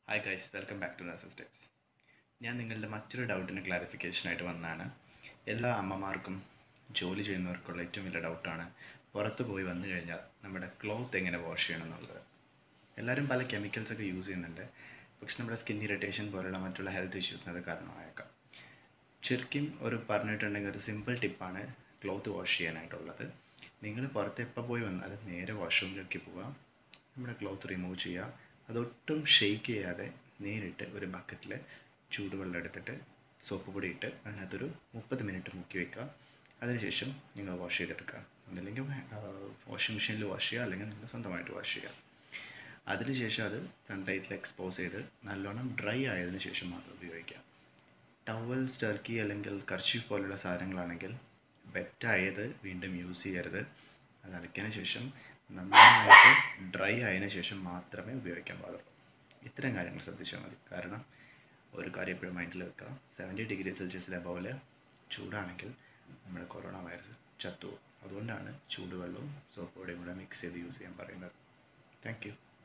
hi guys welcome back to nurses tips ഞാൻ നിങ്ങളുടെ മറ്റൊരു ഡൗട്ടിന് ക്ലാരിഫിക്കേഷനായിട്ട് വന്നതാണ് എല്ലാ അമ്മമാർക്കും ജോലി ചെയ്യുന്നവർക്കുള്ള ഏറ്റവും വലിയ ഡൗട്ടാണ് പുറത്ത് പോയി വന്നു കഴിഞ്ഞാൽ നമ്മുടെ ക്ലോത്ത് എങ്ങനെ വാഷ് ചെയ്യണം എന്നുള്ളത് എല്ലാവരും പല കെമിക്കൽസ് ഒക്കെ യൂസ് ചെയ്യുന്നുണ്ട് പക്ഷെ നമ്മുടെ സ്കിൻ ഇറിറ്റേഷൻ പോലുള്ള മറ്റുള്ള ഹെൽത്ത് ഇഷ്യൂസിന് അത് കാരണമായേക്കാം ശരിക്കും ഒരു പറഞ്ഞിട്ടുണ്ടെങ്കിൽ ഒരു സിമ്പിൾ ടിപ്പാണ് ക്ലോത്ത് വാഷ് ചെയ്യാനായിട്ടുള്ളത് നിങ്ങൾ പുറത്ത് എപ്പോൾ പോയി വന്നാലും നേരെ വാഷ്റൂമിലേക്ക് പോവുക നമ്മുടെ ക്ലോത്ത് റിമൂവ് ചെയ്യുക അതൊട്ടും ഷെയ്ക്ക് ചെയ്യാതെ നേരിട്ട് ഒരു ബക്കറ്റിൽ ചൂടുവെള്ളം എടുത്തിട്ട് സോപ്പ് പൊടി ഇട്ട് അതിനകത്തൊരു മുപ്പത് മിനിറ്റ് മുക്കി വെക്കുക അതിനുശേഷം നിങ്ങൾ വാഷ് ചെയ്തെടുക്കുക ഒന്നില്ലെങ്കിൽ വാഷിംഗ് മെഷീനിൽ വാഷ് ചെയ്യുക അല്ലെങ്കിൽ നിങ്ങൾ സ്വന്തമായിട്ട് വാഷ് ചെയ്യുക അതിനുശേഷം അത് സൺലൈറ്റിൽ എക്സ്പോസ് ചെയ്ത് നല്ലോണം ഡ്രൈ ആയതിനു ശേഷം മാത്രം ഉപയോഗിക്കുക ടവൽസ് ടർക്കി അല്ലെങ്കിൽ കർച്ചീഫ് പോലുള്ള സാധനങ്ങളാണെങ്കിൽ വെറ്റായത് വീണ്ടും യൂസ് ചെയ്യരുത് അത് അലക്കിയതിന് ശേഷം നന്നായിട്ട് ഡ്രൈ ആയതിനു ശേഷം മാത്രമേ ഉപയോഗിക്കാൻ പാടുള്ളൂ ഇത്തരം കാര്യങ്ങൾ ശ്രദ്ധിച്ചാൽ മതി കാരണം ഒരു കാര്യം എപ്പോഴും മൈൻഡിൽ വെക്കുക സെവൻറ്റി ഡിഗ്രി സെൽഷ്യസിൽ അബോവിൽ ചൂടാണെങ്കിൽ നമ്മുടെ കൊറോണ വൈറസ് ചത്തുപോകും അതുകൊണ്ടാണ് ചൂടുവെള്ളവും സോപ്പ് പൊടിയും കൂടെ മിക്സ് ചെയ്ത് യൂസ് ചെയ്യാൻ പറയുന്നത് താങ്ക് യു